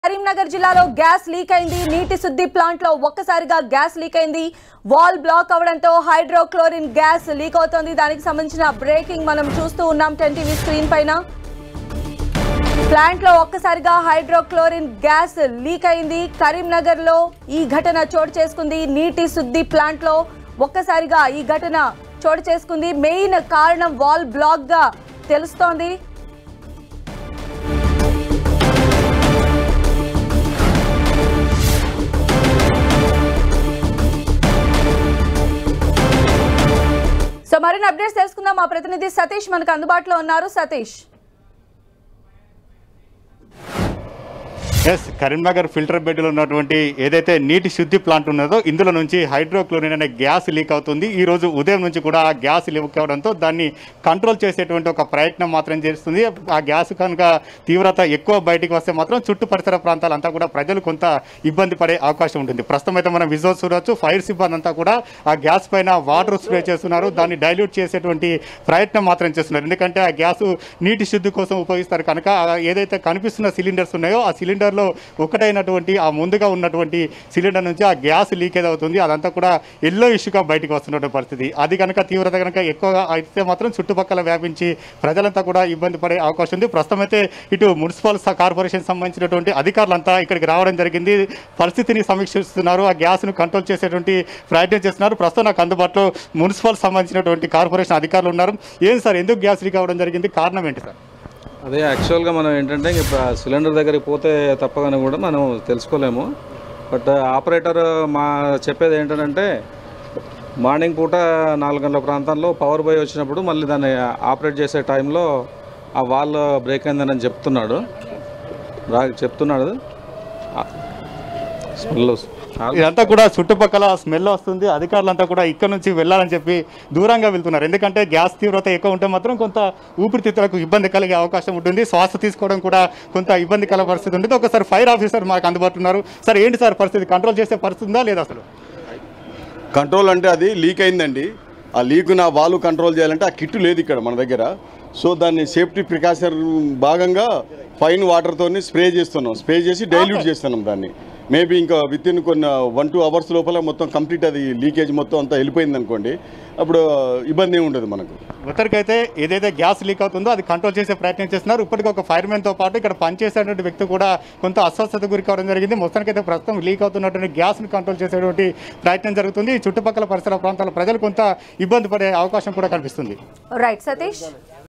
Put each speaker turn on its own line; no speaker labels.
కరీంనగర్ జిల్లాలో gas leak అయింది నీటి శుద్ధి ప్లాంట్ లో ఒక్కసారిగా గ్యాస్ లీక్ అయింది వాల్ బ్లాక్ అవడంతో హైడ్రోక్లోరిన్ గ్యాస్ లీక్ అవుతోంది దానికి సంబంధించిన బ్రేకింగ్ మనం చూస్తూ ఉన్నాం టెన్ టీవీ స్క్రీన్ పైన ప్లాంట్ లో ఒక్కసారిగా హైడ్రోక్లోరిన్ గ్యాస్ లీక్ అయింది కరీంనగర్ లో ఈ ఘటన చోటు చేసుకుంది నీటి శుద్ధి ప్లాంట్ లో ఒక్కసారిగా ఈ ఘటన చోటు చేసుకుంది మెయిన్ కారణం వాల్ బ్లాక్ గా తెలుస్తోంది సో మరిన్ని అప్డేట్స్ తెలుసుకుందాం మా ప్రతినిధి సతీష్ మనకు అందుబాటులో ఉన్నారు సతీష్
ఎస్ కరీంనగర్ ఫిల్టర్ బెడ్లో ఉన్నటువంటి ఏదైతే నీటి శుద్ధి ప్లాంట్ ఉన్నదో ఇందులో నుంచి హైడ్రోక్లోరిన్ అనే గ్యాస్ లీక్ అవుతుంది ఈ రోజు ఉదయం నుంచి కూడా ఆ గ్యాస్ లీక్ అవడంతో దాన్ని కంట్రోల్ చేసేటువంటి ఒక ప్రయత్నం మాత్రం చేస్తుంది ఆ గ్యాస్ కనుక తీవ్రత ఎక్కువ బయటికి వస్తే మాత్రం చుట్టూ పరిసర ప్రాంతాలంతా కూడా ప్రజలు కొంత ఇబ్బంది పడే అవకాశం ఉంటుంది ప్రస్తుతం అయితే మనం విజువల్స్ చూడవచ్చు ఫైర్ సిబ్బంది అంతా కూడా ఆ గ్యాస్ పైన వాటర్ స్ప్రే చేస్తున్నారు దాన్ని డైల్యూట్ చేసేటువంటి ప్రయత్నం మాత్రం చేస్తున్నారు ఎందుకంటే ఆ గ్యాస్ నీటి శుద్ధి కోసం ఉపయోగిస్తారు కనుక ఆ ఏదైతే కనిపిస్తున్న సిలిండర్స్ ఉన్నాయో ఆ సిలిండర్లో ఒకటైనటువంటి ఆ ముందుగా ఉన్నటువంటి సిలిండర్ నుంచి ఆ గ్యాస్ లీకేజ్ అవుతుంది అదంతా కూడా ఎల్లో ఇష్యూగా బయటకు వస్తున్నటువంటి పరిస్థితి అది కనుక తీవ్రత కనుక ఎక్కువగా అయితే మాత్రం చుట్టుపక్కల వ్యాపించి ప్రజలంతా కూడా ఇబ్బంది పడే అవకాశం ఉంది ప్రస్తుతం అయితే ఇటు మున్సిపల్ స- కార్పొరేషన్ సంబంధించినటువంటి అధికారులంతా ఇక్కడికి రావడం జరిగింది పరిస్థితిని సమీక్షిస్తున్నారు ఆ గ్యాస్ను కంట్రోల్ చేసేటువంటి ప్రయత్నం చేస్తున్నారు ప్రస్తుతం నాకు అందుబాటులో మున్సిపల్ సంబంధించినటువంటి కార్పొరేషన్ అధికారులు ఉన్నారు ఏం సార్ ఎందుకు గ్యాస్ లీక్ అవ్వడం జరిగింది కారణం ఏంటి సార్
అదే యాక్చువల్గా మనం ఏంటంటే ఇంక ఇప్పుడు ఆ సిలిండర్ దగ్గరికి పోతే తప్పగానే కూడా మనం తెలుసుకోలేము బట్ ఆపరేటర్ మా చెప్పేది ఏంటంటే మార్నింగ్ పూట నాలుగు గంటల ప్రాంతాల్లో పవర్ బాయ్ వచ్చినప్పుడు మళ్ళీ దాన్ని ఆపరేట్ చేసే టైంలో ఆ వాల్ బ్రేక్ అయిందని చెప్తున్నాడు రా చెప్తున్నాడు స్మెల్
ఇదంతా కూడా చుట్టుపక్కల స్మెల్ వస్తుంది అధికారులంతా కూడా ఇక్కడ నుంచి వెళ్ళాలని చెప్పి దూరంగా వెళ్తున్నారు ఎందుకంటే గ్యాస్ తీవ్రత ఎక్కువ ఉంటే మాత్రం కొంత ఊపిరితిత్తులకు ఇబ్బంది కలిగే అవకాశం ఉంటుంది శ్వాస తీసుకోవడం కూడా కొంత ఇబ్బంది కల పరిస్థితి ఉంటుంది ఒకసారి ఫైర్ ఆఫీసర్ మాకు అందుబాటులో ఉన్నారు సార్ ఏంటి సార్ పరిస్థితి కంట్రోల్ చేసే పరిస్థితి ఉందా లేదా అసలు
కంట్రోల్ అంటే అది లీక్ అయిందండి ఆ లీక్ నా వాల్వ్ కంట్రోల్ చేయాలంటే ఆ కిట్ లేదు ఇక్కడ మన దగ్గర సో దాన్ని సేఫ్టీ ప్రికాషన్ భాగంగా ఫైన్ వాటర్తోని స్ప్రే చేస్తున్నాం స్ప్రే చేసి డైల్యూట్ చేస్తున్నాం దాన్ని మేబీ ఇంకా విత్ ఇన్ కొన్ని వన్ టూ అవర్స్ లోపల మొత్తం కంప్లీట్ అది లీకేజ్ మొత్తం అంతా వెళ్ళిపోయింది అనుకోండి అప్పుడు ఇబ్బంది ఏమి ఉండదు మనకు
మొత్తానికైతే ఏదైతే గ్యాస్ లీక్ అవుతుందో అది కంట్రోల్ చేసే ప్రయత్నం చేస్తున్నారు ఇప్పటికీ ఒక ఫైర్మెన్తో పాటు ఇక్కడ పనిచేసేటువంటి వ్యక్తి కూడా కొంత అస్వస్థత గురి కావడం జరిగింది మొత్తానికైతే ప్రస్తుతం లీక్ అవుతున్నటువంటి గ్యాస్ను కంట్రోల్ చేసేటువంటి ప్రయత్నం జరుగుతుంది ఈ చుట్టుపక్కల పరిసర ప్రాంతాల ప్రజలు కొంత ఇబ్బంది పడే అవకాశం కూడా కనిపిస్తుంది
రైట్ సతీష్